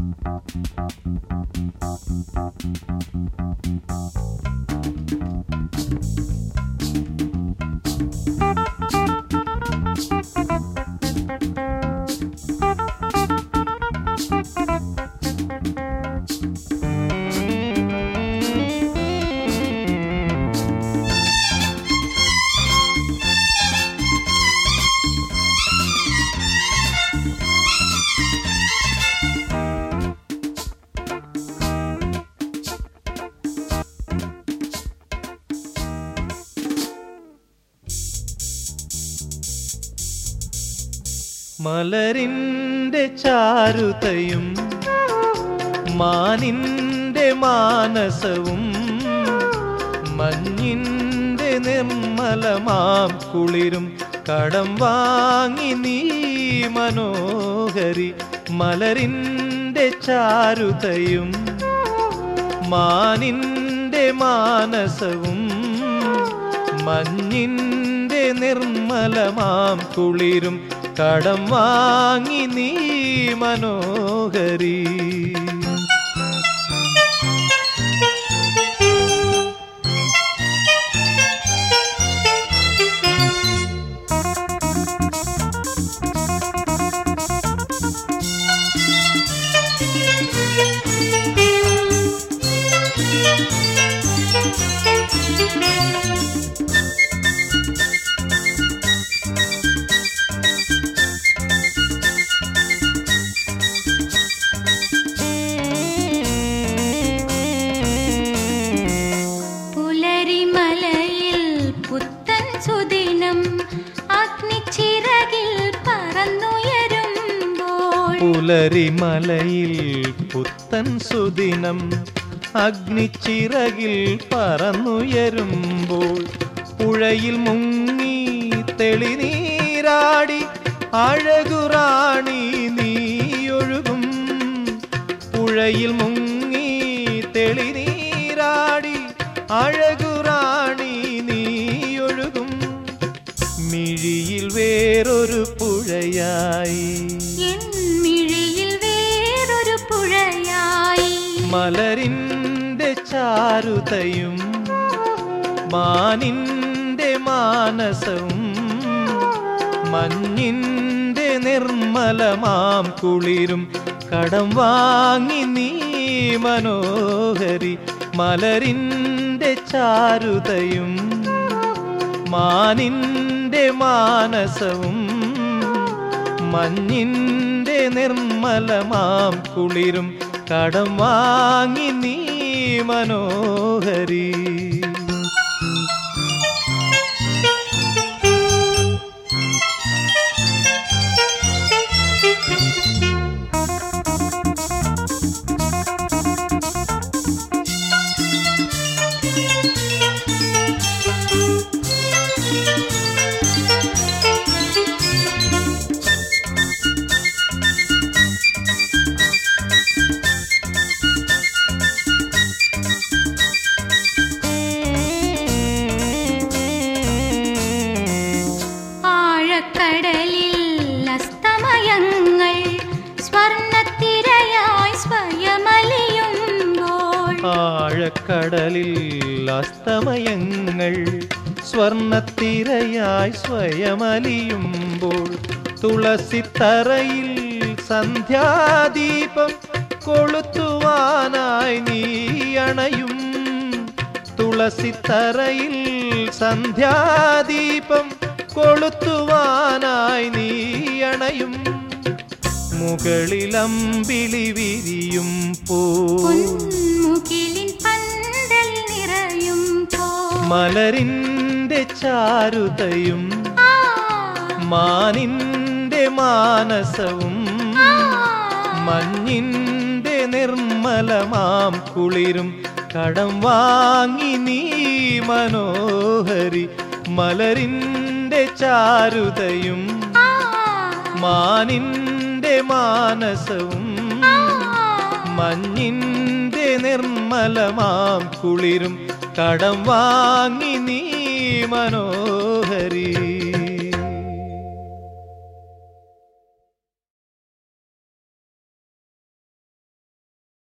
മലരിന്റെ ചാരുതയും മാനിന്റെ മാനസവും മഞ്ഞിന്റെ നിർമ്മലമാം കുളിരും കടം വാങ്ങി നീ മനോഹരി മലരിന്റെ ചാരുതയും മാനിന്റെ മാനസവും മഞ്ഞിന്റെ നിർമ്മലമാം കുളിരും കടം വാങ്ങി നീ മനോഹരി പുലരിമലയിൽ പുത്തൻ സുദിനം അഗ്നിച്ചിറകിൽ പറന്നുയരുമ്പോൾ പുലരിമലയിൽ പുത്തൻ സുദിനം അഗ്നിച്ചിറകിൽ പറന്നുയരുമ്പോൾ പുഴയിൽ മുങ്ങി തെളിനീരാടി അഴകുറാണി നീയൊഴുകും പുഴയിൽ മുങ്ങി തെളിനീരാടി അഴകുറാണി നീയൊഴുകും മിഴിയിൽ വേറൊരു പുഴയായി എൻ മിഴിയിൽ വേറൊരു പുഴയായി മലരിന്റെ ചാരുതയും മാനിന്റെ മാനസവും മഞ്ഞിന്റെ നിർമ്മലമാം കുളിരും കടം വാങ്ങി നീ മനോഹരി മലരിന്റെ ചാരുതയും മാനിന്റെ മാനസവും മഞ്ഞിന്റെ നിർമ്മലമാം കുളിരും കടം വാങ്ങി നീ മനോഹരി ആഴക്കടലിൽ അസ്തമയങ്ങൾ സ്വർണത്തിരയായി സ്വയമലിയുമ്പോൾ ആഴക്കടലിൽ അസ്തമയങ്ങൾ സ്വർണത്തിരയായി സ്വയമലിയുമ്പോൾ തുളസിത്തറയിൽ സന്ധ്യാദീപം കൊളുത്തുവാനായി നീ അണയും തുളസിത്തറയിൽ സന്ധ്യാദീപം കൊളുത്തുവാനായി നീ അണയും മുകളിലമ്പിളി വിരിയും പോ പൊന്മുകിലിൻ പന്തൽ നിറയും പോ മലരിന്റെ ചാരുതയും ആ, മാനിന്റെ മാനസവും ആ, മഞ്ഞിന്റെ നിർമ്മലമാം കുളിരും കടം വാങ്ങി നീ മനോഹരി മലരിന്റെ ചാരുതയും ആ, മാനിന്റെ മാനസവും ആ. മഞ്ഞിന്റെ നിർമ്മലമാം കുളിരും കടം വാങ്ങി നീ മനോ